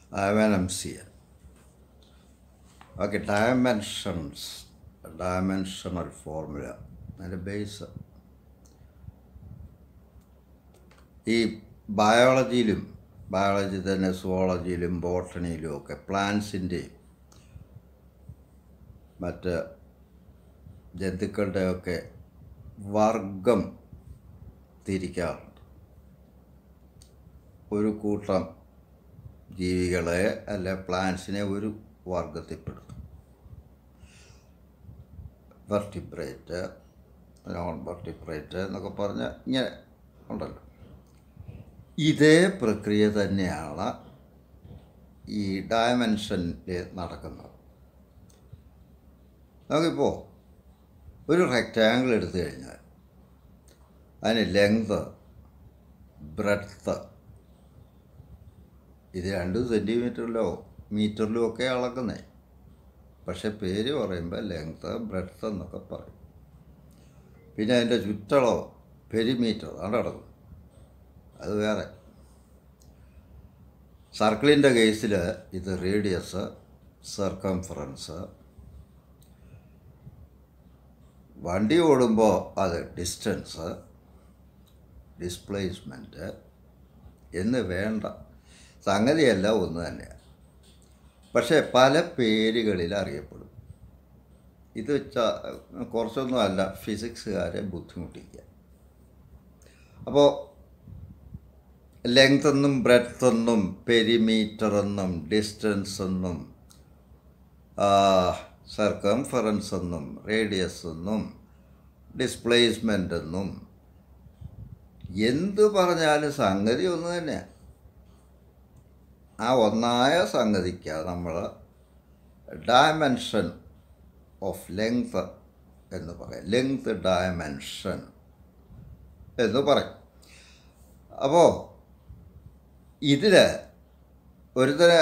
I am an MCA. Okay, dimensions, dimensional formula. അതിൻ്റെ base ഈ ബയോളജിയിലും ബയോളജി തന്നെ സുവോളജിയിലും ബോട്ടണിയിലും ഒക്കെ പ്ലാന്റ്സിൻ്റെയും മറ്റ് ജന്തുക്കളുടെയൊക്കെ വർഗം തിരിക്കാറുണ്ട് ഒരു കൂട്ടം ജീവികളെ അല്ലെ പ്ലാന്റ്സിനെ ഒരു വർഗത്തിൽപ്പെടുത്തും വെർട്ടിബ്രേറ്റ് നോൺ വെർട്ടിബ്രേറ്റ് എന്നൊക്കെ പറഞ്ഞ് ഇങ്ങനെ ഉണ്ടല്ലോ ഇതേ പ്രക്രിയ തന്നെയാണ് ഈ ഡയമെൻഷനിൽ നടക്കുന്നത് നമുക്കിപ്പോൾ ഒരു റെക്റ്റാങ്കിൾ എടുത്തു കഴിഞ്ഞാൽ അതിന് ലെങ്ത് ബ്രെഡ്ത്ത് ഇത് രണ്ട് സെൻറ്റിമീറ്ററിലോ മീറ്ററിലോ ഒക്കെ അളക്കുന്നേ പക്ഷെ പേര് പറയുമ്പോൾ ലെങ്ത് ബ്രെഡ്ത്ത് എന്നൊക്കെ പറയും പിന്നെ അതിൻ്റെ ചുറ്റളോ പെരിമീറ്റർ അതാണ് നടക്കും അത് വേറെ സർക്കിളിൻ്റെ കേസിൽ ഇത് റേഡിയസ് സർക്കംഫറൻസ് വണ്ടി ഓടുമ്പോൾ അത് ഡിസ്റ്റൻസ് ഡിസ്പ്ലേസ്മെൻറ്റ് എന്ന് വേണ്ട സംഗതിയെല്ലാം ഒന്ന് തന്നെയാണ് പക്ഷേ പല പേരുകളിൽ അറിയപ്പെടും ഇത് വെച്ചാൽ കുറച്ചൊന്നും അല്ല ഫിസിക്സുകാരെ ബുദ്ധിമുട്ടിക്കുക അപ്പോൾ ലെങ്ത് എന്നും ബ്രെഡ്ത്ത് എന്നും പെരിമീറ്റർ എന്നും ഡിസ്റ്റൻസ് എന്നും സർക്കംഫറൻസ് എന്നും റേഡിയസ് എന്നും ഡിസ്പ്ലേസ്മെൻ്റ് എന്നും എന്തു പറഞ്ഞാലും സംഗതി ഒന്ന് തന്നെയാണ് ആ ഒന്നായ സംഗതിക്ക് നമ്മൾ ഡയമെൻഷൻ ഓഫ് ലെങ്ത് എന്ന് പറയും ലെങ്ത് ഡയമെൻഷൻ എന്ന് പറയും അപ്പോൾ ഇതിൽ ഒരു തര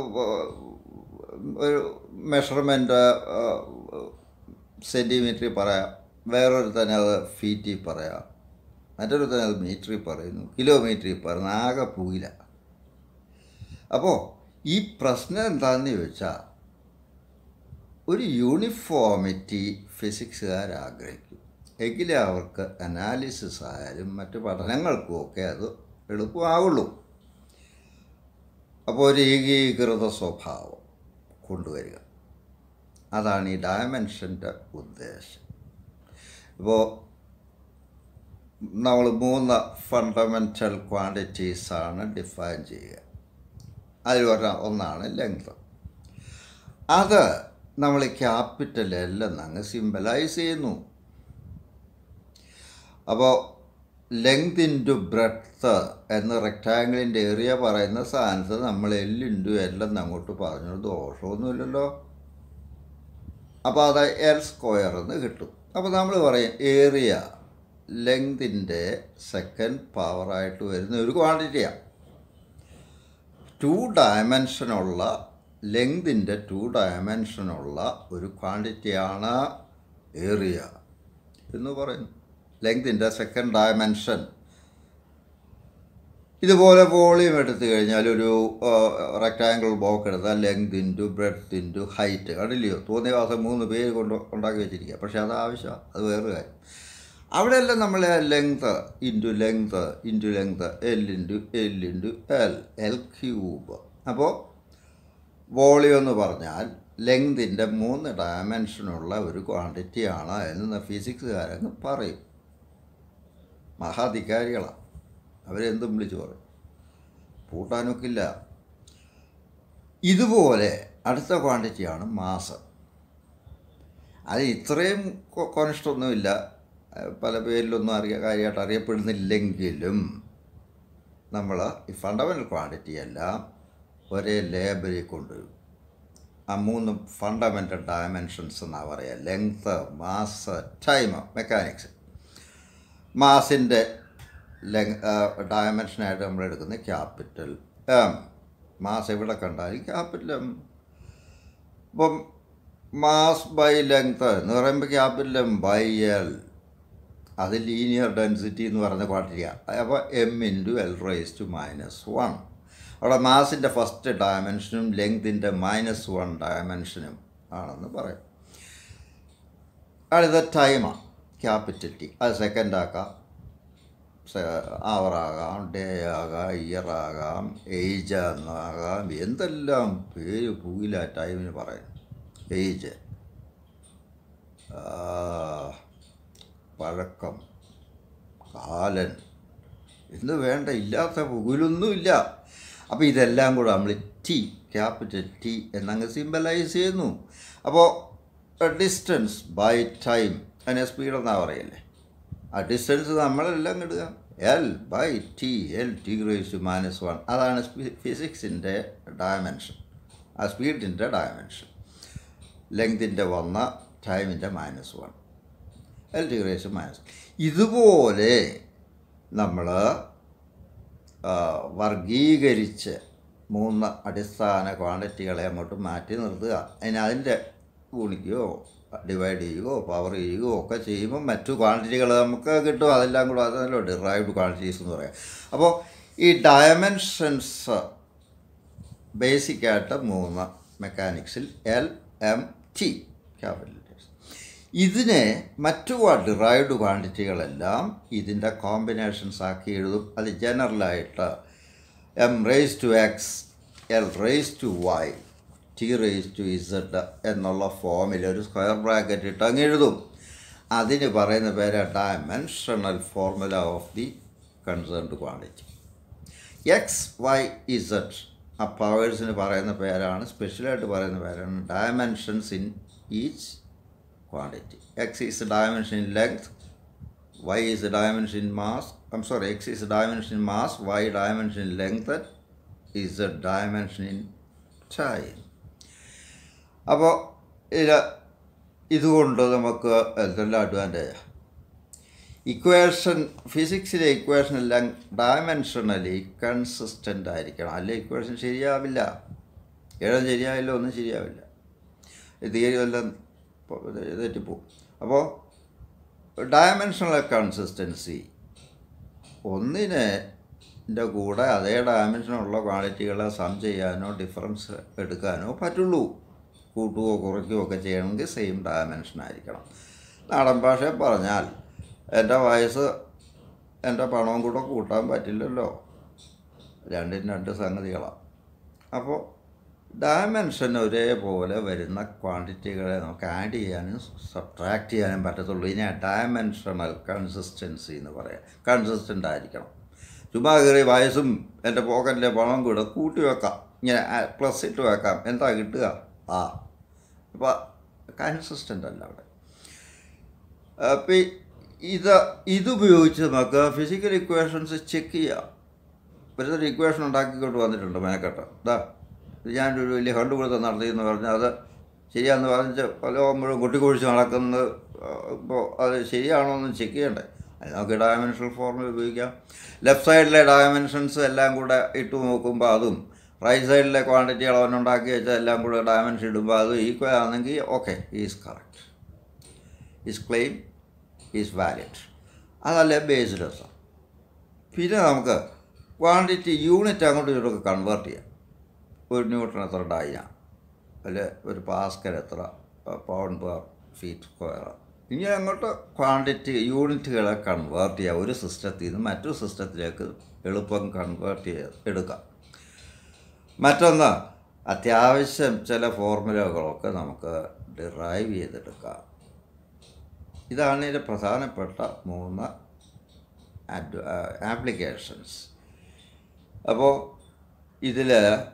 ഒരു മെഷർമെൻറ്റ് സെൻറ്റിമീറ്ററിൽ പറയാം വേറൊരു തന്നെ അത് ഫീറ്റിൽ പറയാം മറ്റൊരു തന്നെ അത് മീറ്ററിൽ പറയുന്നു കിലോമീറ്ററിൽ പറയുന്നു ആകെ പൂയില അപ്പോൾ ഈ പ്രശ്നം എന്താണെന്ന് ചോദിച്ചാൽ ഒരു യൂണിഫോമിറ്റി ഫിസിക്സുകാർ ആഗ്രഹിക്കും എങ്കിലേ അവർക്ക് അനാലിസിസ് ആയാലും മറ്റ് പഠനങ്ങൾക്കും ഒക്കെ അത് എളുപ്പമാവുള്ളൂ അപ്പോൾ ഒരു ഏകീകൃത സ്വഭാവം കൊണ്ടുവരിക അതാണ് ഈ ഡയമെൻഷൻ്റെ ഉദ്ദേശം ഇപ്പോൾ നമ്മൾ മൂന്ന് ഫണ്ടമെൻ്റൽ ക്വാണ്ടിറ്റീസാണ് ഡിഫൈൻ ചെയ്യുക അതിൽ ഒരാ ഒന്നാണ് ലെങ്ത് അത് നമ്മൾ ക്യാപിറ്റൽ എല്ലാം അങ്ങ് സിമ്പലൈസ് ചെയ്യുന്നു അപ്പോൾ ലെങ്ത് ഇൻറ്റു ബ്രെഡ്ത്ത് എന്ന് റെക്റ്റാങ്കിളിൻ്റെ ഏരിയ പറയുന്ന സ്ഥാനത്ത് നമ്മൾ എൽ ഇൻറ്റു എല്ലാം അങ്ങോട്ട് പറഞ്ഞു ദോഷമൊന്നുമില്ലല്ലോ അപ്പോൾ അത് എൽ സ്ക്വയർ എന്ന് കിട്ടും അപ്പോൾ നമ്മൾ പറയും ഏരിയ ലെങ്തിൻ്റെ സെക്കൻഡ് പവറായിട്ട് വരുന്ന ഒരു ക്വാണ്ടിറ്റിയാണ് ടു ഡയമെൻഷനുള്ള ലെങ്തിൻ്റെ ടു ഡയമെൻഷനുള്ള ഒരു ക്വാണ്ടിറ്റിയാണ് ഏരിയ എന്ന് പറയുന്നു ലെങ്തിൻ്റെ സെക്കൻഡ് ഡയമെൻഷൻ ഇതുപോലെ വോളിയം എടുത്തു കഴിഞ്ഞാൽ ഒരു റെക്റ്റാങ്കിൾ ബ്ലോക്ക് എടുത്താൽ length into breadth into height കണ്ടില്ലയോ തോന്നിയ ദിവസം മൂന്ന് പേര് കൊണ്ട് ഉണ്ടാക്കി വെച്ചിരിക്കുക പക്ഷേ അത് ആവശ്യമാണ് അത് വേറൊരു കാര്യം അവിടെയെല്ലാം നമ്മൾ length into length into length L into L into L L cube അപ്പോൾ വോളിയം എന്ന് പറഞ്ഞാൽ ലെങ്തിൻ്റെ മൂന്ന് ഡയമെൻഷനുള്ള ഒരു ക്വാണ്ടിറ്റിയാണ് എന്ന് ഫിസിക്സുകാരങ്ങ് പറയും മഹാധികാരികളാണ് അവരെന്തും വിളിച്ചു പറയും പൂട്ടാനൊക്കില്ല ഇതുപോലെ അടുത്ത ക്വാണ്ടിറ്റിയാണ് മാസം അത് ഇത്രയും കോണിഷ്ടമൊന്നുമില്ല പല പേരിലൊന്നും അറിയ കാര്യമായിട്ട് അറിയപ്പെടുന്നില്ലെങ്കിലും നമ്മൾ ഈ ഫണ്ടമെൻ്റൽ ക്വാണ്ടിറ്റി എല്ലാം ഒരേ ലേബലിൽ കൊണ്ടുവരും ആ മൂന്ന് ഫണ്ടമെൻ്റൽ ഡയമെൻഷൻസ് എന്നാണ് പറയുക ലെങ്ത്ത് മാസ് ടൈം മെക്കാനിക്സ് മാസിൻ്റെ ലെങ് ഡയമെൻഷനായിട്ട് നമ്മൾ എടുക്കുന്ന ക്യാപിറ്റൽ എം മാസ് എവിടെ കണ്ടാലും ക്യാപിറ്റൽ എം ഇപ്പം മാസ് ബൈ ലെങ്ത്ത് എന്ന് പറയുമ്പോൾ ക്യാപിറ്റൽ എം ബൈ എൽ അത് ലീനിയർ ഡെൻസിറ്റി എന്ന് പറഞ്ഞ ക്വാണ്ടിറ്റിയാണ് അപ്പോൾ M into L raise to minus one അവിടെ മാസിൻ്റെ ഫസ്റ്റ് ഡയമെൻഷനും ലെങ്തിൻ്റെ മൈനസ് വൺ ഡയമെൻഷനും ആണെന്ന് പറയും അടുത്ത ടൈമാണ് ക്യാപിറ്റൽ ടി അത് സെക്കൻഡ് ആക്കാം അവറാകാം ഡേ ആകാം ഇയർ ആകാം ഏജ് എന്നാകാം എന്തെല്ലാം പേര് പൂയില ടൈമിന് പറയും ഏജ് പഴക്കം കാലൻ എന്ന് വേണ്ട ഇല്ലാത്ത പുകിലൊന്നുമില്ല അപ്പോൾ ഇതെല്ലാം കൂടെ നമ്മൾ ടി ക്യാപിറ്റൽ ടി എന്നങ്ങ് സിമ്പലൈസ് ചെയ്യുന്നു അപ്പോൾ ഡിസ്റ്റൻസ് ബൈ ടൈം അതിനെ സ്പീഡ് എന്നാ പറയല്ലേ ആ ഡിസ്റ്റൻസ് നമ്മളെല്ലാം ഇടുക L by T L T raise minus one അതാണ് ഫിസിക്സിൻ്റെ ഡയമെൻഷൻ ആ സ്പീഡിൻ്റെ ഡയമെൻഷൻ ലെങ്തിൻ്റെ വന്ന ടൈമിൻ്റെ minus one L T raise minus ഇതുപോലെ നമ്മൾ വർഗീകരിച്ച് മൂന്ന് അടിസ്ഥാന ക്വാണ്ടിറ്റികളെ അങ്ങോട്ട് മാറ്റി നിർത്തുക അതിന് അതിൻ്റെ ഗുണിക്കുകയോ ഡിവൈഡ് ചെയ്യുകയോ പവർ ചെയ്യുകയോ ഒക്കെ ചെയ്യുമ്പോൾ മറ്റു ക്വാണ്ടിറ്റികൾ നമുക്ക് കിട്ടും അതെല്ലാം കൂടെ അതല്ലോ ഡിറൈവ്ഡ് ക്വാണ്ടിറ്റീസ് എന്ന് പറയാം അപ്പോൾ ഈ ഡയമെൻഷൻസ് ബേസിക്കായിട്ട് മൂന്ന് മെക്കാനിക്സിൽ L M T capital letters ഇതിനെ മറ്റു ഡിറൈവ്ഡ് ക്വാണ്ടിറ്റികളെല്ലാം ഇതിൻ്റെ കോമ്പിനേഷൻസ് ആക്കി എഴുതും അത് ജനറലായിട്ട് M raise to X L raise to Y T raise to Z എന്നുള്ള ഫോമിൽ ഒരു സ്ക്വയർ ബ്രാക്കറ്റ് ഇട്ട് അങ്ങ് എഴുതും അതിന് പറയുന്ന പേര് dimensional formula of the concerned quantity X Y Z ആ പവേഴ്സിന് പറയുന്ന പേരാണ് സ്പെഷ്യലായിട്ട് പറയുന്ന പേരാണ് dimensions in each quantity. X is a dimension in length, Y is a dimension in mass. I'm sorry, X is a dimension in mass, Y dimension in length, Z a dimension in time. അപ്പോൾ ഇത് ഇതുകൊണ്ട് നമുക്ക് എന്തെല്ലാം advantage equation ഫിസിക്സിലെ equation എല്ലാം dimensionally consistent ആയിരിക്കണം അല്ലെ equation ശരിയാവില്ല ഏഴും ശരിയാവില്ല ഒന്നും ശരിയാവില്ല തിയറി എല്ലാം തെറ്റിപ്പോവും അപ്പോൾ ഡയമെൻഷണൽ കൺസിസ്റ്റൻസി ഒന്നിനെ ൻ്റെ കൂടെ അതേ ഡയമെൻഷനുള്ള ക്വാളിറ്റികളെ സം ചെയ്യാനോ ഡിഫറൻസ് എടുക്കാനോ പറ്റുള്ളൂ കൂട്ടുകയോ കുറയ്ക്കുകയോ ഒക്കെ ചെയ്യണമെങ്കിൽ സെയിം ഡയമെൻഷൻ ആയിരിക്കണം നാടൻ ഭാഷ പറഞ്ഞാൽ എൻ്റെ വയസ്സ് എൻ്റെ പണവും കൂടെ കൂട്ടാൻ പറ്റില്ലല്ലോ രണ്ടും രണ്ട് സംഗതികളാണ് അപ്പോൾ ഡയമെൻഷൻ ഒരേപോലെ വരുന്ന ക്വാണ്ടിറ്റികളെ നമുക്ക് ആഡ് ചെയ്യാനും സബ്ട്രാക്ട് ചെയ്യാനും പറ്റത്തുള്ളൂ ഇതിനെ ഡയമെൻഷണൽ കൺസിസ്റ്റൻസി എന്ന് പറയാം കൺസിസ്റ്റൻ്റ് ആയിരിക്കണം ചുമ്മാ കയറി വയസ്സും എൻ്റെ പോക്കറ്റിലെ പണം കൂടെ കൂട്ടി വെക്കാം ഇങ്ങനെ പ്ലസ് ഇട്ട് വെക്കാം എന്താ കിട്ടുക ആ അപ്പോൾ കൺസിസ്റ്റൻ്റ് അല്ല അവിടെ അപ്പം ഇത് ഇതുപയോഗിച്ച് നമുക്ക് ഫിസിക്കൽ ഇക്വേഷൻസ് ചെക്ക് ചെയ്യാം ഒരു ഇക്വേഷൻ ഉണ്ടാക്കിക്കൊണ്ട് വന്നിട്ടുണ്ട് മെനക്കെട്ട് ഇതാ ഞാനൊരു വലിയ കണ്ടുപിടുത്തം നടത്തിയെന്ന് പറഞ്ഞാൽ അത് ശരിയാന്ന് പറഞ്ഞ് പല മുഴുവൻ കൊട്ടിക്കൊഴിച്ച് നടക്കുന്നത് ഇപ്പോൾ അത് ശരിയാണോ എന്ന് ചെക്ക് ചെയ്യണ്ടേ അത് നമുക്ക് ഡയമെൻഷണൽ ഫോർമുല ഉപയോഗിക്കാം ലെഫ്റ്റ് സൈഡിലെ ഡയമെൻഷൻസ് എല്ലാം കൂടെ ഇട്ട് നോക്കുമ്പോൾ അതും റൈറ്റ് സൈഡിലെ ക്വാണ്ടിറ്റികൾ അവനുണ്ടാക്കി വെച്ചാൽ എല്ലാം കൂടെ ഡയമെൻഷൻ ഇടുമ്പോൾ അതും ഈക്വൽ ആണെങ്കിൽ okay is correct is claim is valid അതല്ലേ ബേസ്ഡ് രസം പിന്നെ നമുക്ക് ക്വാണ്ടിറ്റി യൂണിറ്റ് അങ്ങോട്ടും ഇങ്ങോട്ടൊക്കെ കൺവേർട്ട് ചെയ്യാം ഒരു ന്യൂട്ടൺ എത്ര ഡൈന അല്ലെ ഒരു പാസ്കൽ എത്ര പൗണ്ട് പെർ ഫീറ്റ് സ്ക്വയർ ഇങ്ങനെ അങ്ങോട്ട് ക്വാണ്ടിറ്റി യൂണിറ്റുകളെ കൺവേർട്ട് ചെയ്യാം ഒരു സിസ്റ്റത്തിൽ നിന്ന് മറ്റൊരു സിസ്റ്റത്തിലേക്ക് എളുപ്പം കൺവേർട്ട് ചെയ്ത് എടുക്കാം മറ്റൊന്ന് അത്യാവശ്യം ചില ഫോർമുലകളൊക്കെ നമുക്ക് ഡിറൈവ് ചെയ്തെടുക്കാം ഇതാണ് ഇതിൻ്റെ പ്രധാനപ്പെട്ട മൂന്ന് അഡ് ആപ്ലിക്കേഷൻസ് അപ്പോൾ ഇതിൽ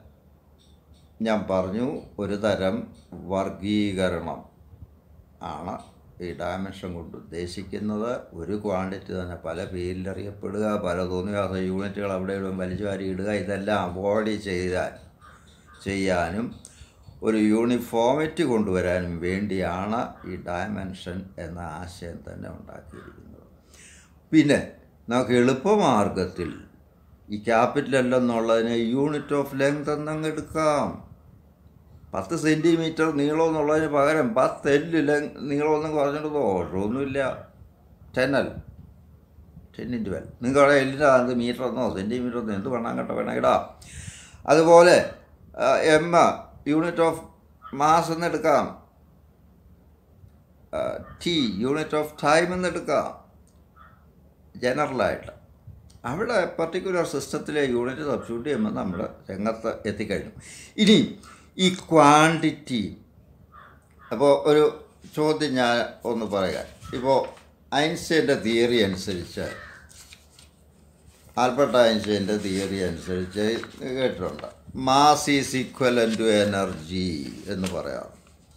ഞാൻ പറഞ്ഞു ഒരു തരം വർഗീകരണം ആണ് ഈ ഡയമെൻഷൻ കൊണ്ട് ഉദ്ദേശിക്കുന്നത് ഒരു ക്വാണ്ടിറ്റി തന്നെ പല പേരിൽ അറിയപ്പെടുക പല തോന്നിയാത്ത യൂണിറ്റുകൾ അവിടെ ഇടും വലിച്ചു വാരി ഇടുക ഇതെല്ലാം അവോയ്ഡ് ചെയ്താൽ ചെയ്യാനും ഒരു യൂണിഫോമിറ്റി കൊണ്ടുവരാനും വേണ്ടിയാണ് ഈ ഡയമെൻഷൻ എന്ന ആശയം തന്നെ ഉണ്ടാക്കിയിരിക്കുന്നത് പിന്നെ നമുക്ക് എളുപ്പമാർഗത്തിൽ ഈ ക്യാപിറ്റൽ എന്നുള്ളതിനെ യൂണിറ്റ് ഓഫ് ലെങ്ത് എന്നങ്ങ് എടുക്കാം പത്ത് സെൻറ്റിമീറ്റർ നീളം എന്നുള്ളതിന് പകരം പത്ത് എല്ല് ലെങ് നീളമെന്ന് പറഞ്ഞിട്ട് ദോഷമൊന്നുമില്ല ten L ten into L നിങ്ങളുടെ എല്ലിൻ്റെ അത് മീറ്റർ എന്നോ സെൻറ്റിമീറ്റർ എന്നോ എന്ത് വേണം കേട്ടോ വേണം ഇടാം അതുപോലെ എം യൂണിറ്റ് ഓഫ് മാസ് എന്നെടുക്കാം ടി യൂണിറ്റ് ഓഫ് ടൈം എന്നെടുക്കാം ജനറലായിട്ട് അവിടെ പർട്ടിക്കുലർ സിസ്റ്റത്തിലെ യൂണിറ്റ് സബ്സ്റ്റിറ്റ്യൂട്ട് ചെയ്യുമ്പോൾ നമ്മൾ രംഗത്ത് എത്തിക്കഴിഞ്ഞു ഇനി ഈ ക്വാണ്ടിറ്റി അപ്പോൾ ഒരു ചോദ്യം ഞാൻ ഒന്ന് പറയാം ഇപ്പോൾ ഐൻസ്റ്റൈൻ്റെ തിയറി അനുസരിച്ച് ആൽബർട്ട് ഐൻസ്റ്റൈൻ്റെ തിയറി അനുസരിച്ച് കേട്ടിട്ടുണ്ട് mass is equivalent to energy എന്ന് പറയാം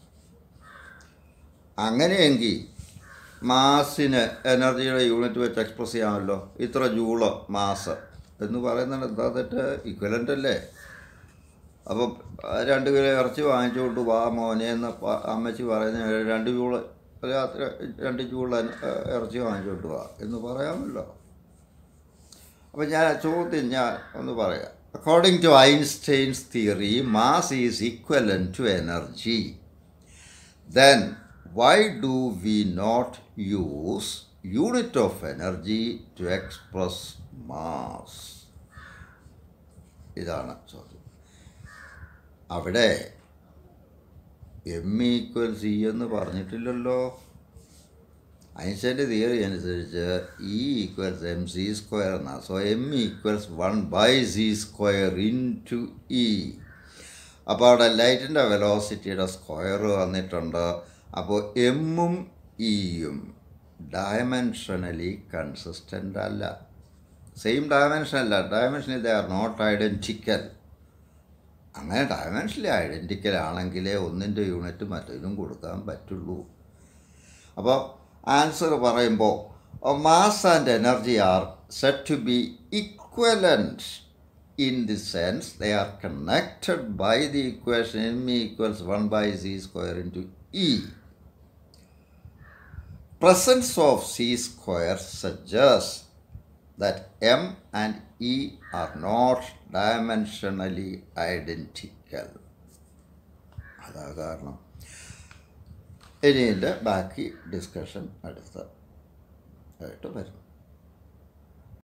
അങ്ങനെയെങ്കിൽ മാസിന് എനർജിയുടെ യൂണിറ്റ് വെച്ച് എക്സ്പ്രസ് ചെയ്യാമല്ലോ ഇത്ര ജൂള് മാസ് എന്ന് പറയുന്നത് എന്താ തെറ്റ് ഇക്വലൻ്റ് അല്ലേ അപ്പം രണ്ട് കിലോ ഇറച്ചി വാങ്ങിച്ചുകൊണ്ട് വാ മോനെ എന്ന് പ- അമ്മച്ചി പറയുന്ന രണ്ട് ജൂള് രാത്രി രണ്ട് ജൂള് ഇറച്ചി വാങ്ങിച്ചുകൊണ്ട് വാ എന്ന് പറയാമല്ലോ അപ്പം ഞാൻ ചോദ്യം ഞാൻ ഒന്ന് പറയാം according to Einstein's theory mass is equivalent to energy then why do we not use unit of energy to express mass ഇതാണ് ചോദ്യം അവിടെ എം ഈക്വൽ സി എന്ന് പറഞ്ഞിട്ടില്ലല്ലോ ഐൻസ്റ്റൈൻ്റെ തിയറി അനുസരിച്ച് E equals M C square എന്നാണ് so M equals one by C square into E അപ്പോൾ അവിടെ ലൈറ്റിൻ്റെ വെലോസിറ്റിയുടെ സ്ക്വയർ വന്നിട്ടുണ്ട് അപ്പോൾ എമ്മും ഇയും ഡയമെൻഷനലി കൺസിസ്റ്റൻ്റ് അല്ല സെയിം ഡയമെൻഷൻ അല്ല ഡയമെൻഷനിൽ ദേ ആർ നോട്ട് ഐഡൻറ്റിക്കൽ അങ്ങനെ ഡയമെൻഷനലി ഐഡൻറ്റിക്കൽ ആണെങ്കിലേ ഒന്നിൻ്റെ യൂണിറ്റ് മറ്റൊന്നും കൊടുക്കാൻ പറ്റുള്ളൂ അപ്പോൾ ആൻസർ പറയുമ്പോൾ mass and energy are set to be equivalent in the sense they are connected by the equation m equals 1 by z square into e. Presence of c square suggests that m and e are not dimensionally identical. അതാ കാരണം ഇനി ഇതിൻ്റെ ബാക്കി discussion അടുത്ത ആയിട്ട് വരും